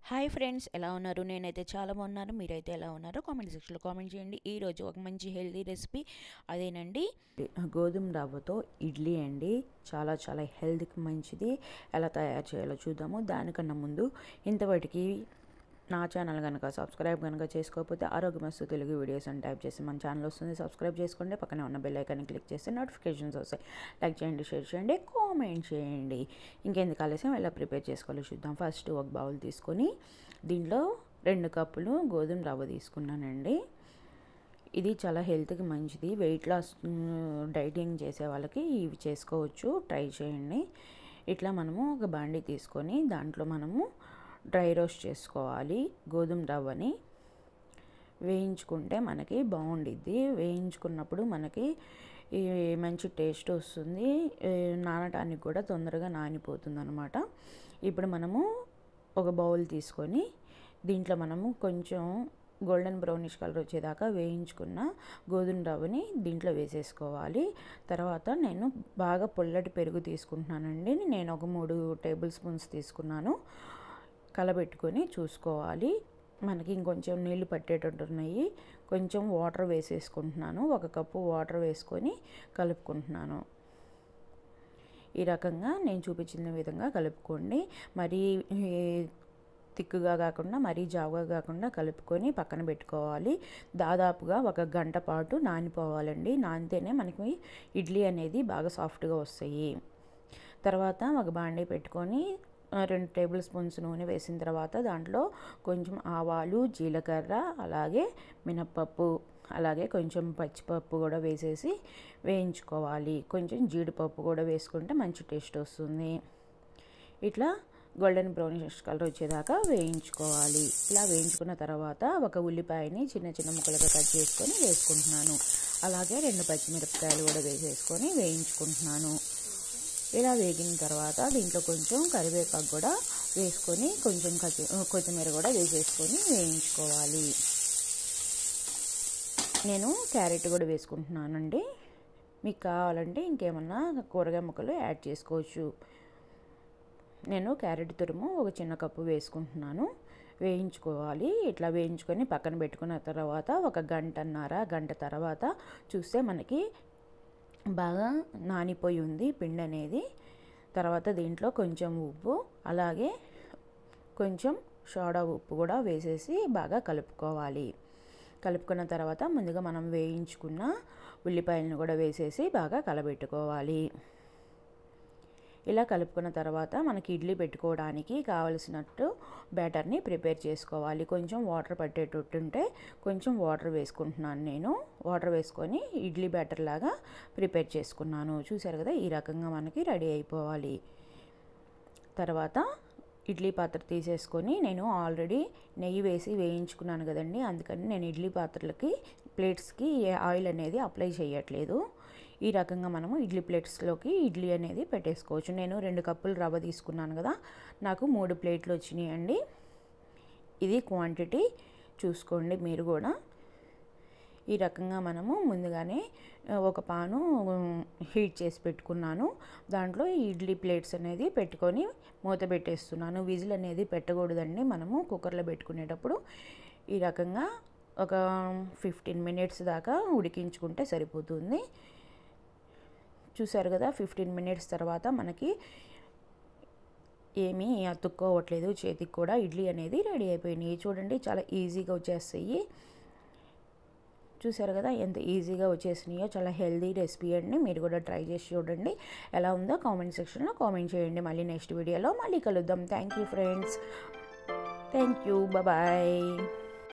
hi friends ఎలా ఉన్నారు నేనైతే చాలా బాగున్నాను మీరైతే ఎలా ఉన్నారో కామెంట్ సెక్షన్లో కామెంట్ చేయండి ఈరోజు ఒక మంచి హెల్తీ రెసిపీ అదేనండి గోధుమ రవ్వతో ఇడ్లీ అండి చాలా చాలా హెల్త్కి మంచిది ఎలా తయారు చేయాలో చూద్దాము దానికన్నా ముందు ఇంతవరకు నా ఛానల్ కనుక సబ్స్క్రైబ్ కనుక చేసుకోకపోతే ఆరోగ్యమస్తు తెలుగు వీడియోస్ అని టైప్ చేసి మన ఛానల్ వస్తుంది సబ్స్క్రైబ్ చేసుకోండి పక్కనే ఉన్న బెల్ ఐకాన్ని క్లిక్ చేస్తే నోటిఫికేషన్స్ వస్తాయి లైక్ చేయండి షేర్ చేయండి కామెంట్ చేయండి ఇంకెందుకు ఆలస్యం ఎలా ప్రిపేర్ చేసుకోవాలో చూద్దాం ఫస్ట్ ఒక బౌల్ తీసుకొని దీంట్లో రెండు కప్పులు గోధుమ రవ్వ తీసుకున్నానండి ఇది చాలా హెల్త్కి మంచిది వెయిట్ లాస్ డైటింగ్ చేసే వాళ్ళకి ఇవి చేసుకోవచ్చు ట్రై చేయండి ఇట్లా మనము ఒక బాండీ తీసుకొని దాంట్లో మనము డ్రై రోస్ట్ చేసుకోవాలి గోధుమ రవ్వని వేయించుకుంటే మనకి బాగుండిద్ది వేయించుకున్నప్పుడు మనకి ఈ మంచి టేస్ట్ వస్తుంది నానటానికి కూడా తొందరగా నానిపోతుంది అనమాట ఇప్పుడు మనము ఒక బౌల్ తీసుకొని దీంట్లో మనము కొంచెం గోల్డెన్ బ్రౌనిష్ కలర్ వచ్చేదాకా వేయించుకున్న గోధుమ రవ్వని దీంట్లో వేసేసుకోవాలి తర్వాత నేను బాగా పొల్లటి పెరుగు తీసుకుంటున్నానండి నేను ఒక మూడు టేబుల్ స్పూన్స్ తీసుకున్నాను కలబెట్టుకొని చూసుకోవాలి మనకి ఇంకొంచెం నీళ్ళు పట్టేటట్టు ఉన్నాయి కొంచెం వాటర్ వేసేసుకుంటున్నాను ఒక కప్పు వాటర్ వేసుకొని కలుపుకుంటున్నాను ఈ రకంగా నేను చూపించిన విధంగా కలుపుకోండి మరీ తిక్కుగా కాకుండా మరీ జావుగా కాకుండా కలుపుకొని పక్కన పెట్టుకోవాలి దాదాపుగా ఒక గంట పాటు నానిపోవాలండి నానితేనే మనకి ఇడ్లీ అనేది బాగా సాఫ్ట్గా వస్తాయి తర్వాత ఒక బాండీ పెట్టుకొని రెండు టేబుల్ స్పూన్స్ నూనె వేసిన తర్వాత దాంట్లో కొంచెం ఆవాలు జీలకర్ర అలాగే మినప్పప్పు అలాగే కొంచెం పచ్చిపప్పు కూడా వేసేసి వేయించుకోవాలి కొంచెం జీడిపప్పు కూడా వేసుకుంటే మంచి టేస్ట్ వస్తుంది ఇట్లా గోల్డెన్ బ్రౌనిష్ కలర్ వచ్చేదాకా వేయించుకోవాలి ఇలా వేయించుకున్న తర్వాత ఒక ఉల్లిపాయని చిన్న చిన్న ముక్కలుగా కట్ చేసుకొని వేసుకుంటున్నాను అలాగే రెండు పచ్చిమిరపకాయలు కూడా వేసేసుకొని వేయించుకుంటున్నాను ఇలా వేగిన తర్వాత దీంట్లో కొంచెం కరివేపాకు కూడా వేసుకొని కొంచెం కొత్తిమీర కూడా వేసేసుకొని వేయించుకోవాలి నేను క్యారెట్ కూడా వేసుకుంటున్నానండి మీకు కావాలంటే ఇంకేమన్నా కూరగాయ ముక్కలు యాడ్ చేసుకోవచ్చు నేను క్యారెట్ తురుము ఒక చిన్న కప్పు వేసుకుంటున్నాను వేయించుకోవాలి ఇట్లా వేయించుకొని పక్కన పెట్టుకున్న తర్వాత ఒక గంటన్నర గంట తర్వాత చూస్తే మనకి బాగా నానిపోయి ఉంది పిండి అనేది తర్వాత దీంట్లో కొంచెం ఉప్పు అలాగే కొంచెం సోడా ఉప్పు కూడా వేసేసి బాగా కలుపుకోవాలి కలుపుకున్న తర్వాత ముందుగా మనం వేయించుకున్న ఉల్లిపాయలను కూడా వేసేసి బాగా కలబెట్టుకోవాలి ఇలా కలుపుకున్న తర్వాత మనకి ఇడ్లీ పెట్టుకోవడానికి కావలసినట్టు బ్యాటర్ని ప్రిపేర్ చేసుకోవాలి కొంచెం వాటర్ పట్టేటట్టుంటే కొంచెం వాటర్ వేసుకుంటున్నాను నేను వాటర్ వేసుకొని ఇడ్లీ బ్యాటర్ లాగా ప్రిపేర్ చేసుకున్నాను చూసారు కదా ఈ రకంగా మనకి రెడీ అయిపోవాలి తర్వాత ఇడ్లీ పాత్ర తీసేసుకొని నేను ఆల్రెడీ నెయ్యి వేసి వేయించుకున్నాను కదండి అందుకని నేను ఇడ్లీ పాత్రలకి ప్లేట్స్కి ఏ ఆయిల్ అనేది అప్లై చేయట్లేదు ఈ రకంగా మనము ఇడ్లీ ప్లేట్స్లోకి ఇడ్లీ అనేది పెట్టేసుకోవచ్చు నేను రెండు కప్పులు రవ్వ తీసుకున్నాను కదా నాకు మూడు ప్లేట్లు వచ్చినాయి అండి ఇది క్వాంటిటీ చూసుకోండి మీరు కూడా ఈ రకంగా మనము ముందుగానే ఒక పాను హీట్ చేసి పెట్టుకున్నాను దాంట్లో ఇడ్లీ ప్లేట్స్ అనేది పెట్టుకొని మూత పెట్టేస్తున్నాను విజిల్ అనేది పెట్టకూడదండి మనము కుక్కర్లో పెట్టుకునేటప్పుడు ఈ రకంగా ఒక ఫిఫ్టీన్ మినిట్స్ దాకా ఉడికించుకుంటే సరిపోతుంది చూసారు కదా ఫిఫ్టీన్ మినిట్స్ తర్వాత మనకి ఏమీ అతుక్కోవట్లేదు చేతికి కూడా ఇడ్లీ అనేది రెడీ అయిపోయినాయి చూడండి చాలా ఈజీగా వచ్చేస్తాయి చూసారు కదా ఎంత ఈజీగా వచ్చేసినాయో చాలా హెల్దీ రెసిపీ అండి మీరు కూడా ట్రై చేసి చూడండి ఎలా ఉందో కామెంట్ సెక్షన్లో కామెంట్ చేయండి మళ్ళీ నెక్స్ట్ వీడియోలో మళ్ళీ కలుద్దాం thank you friends thank you bye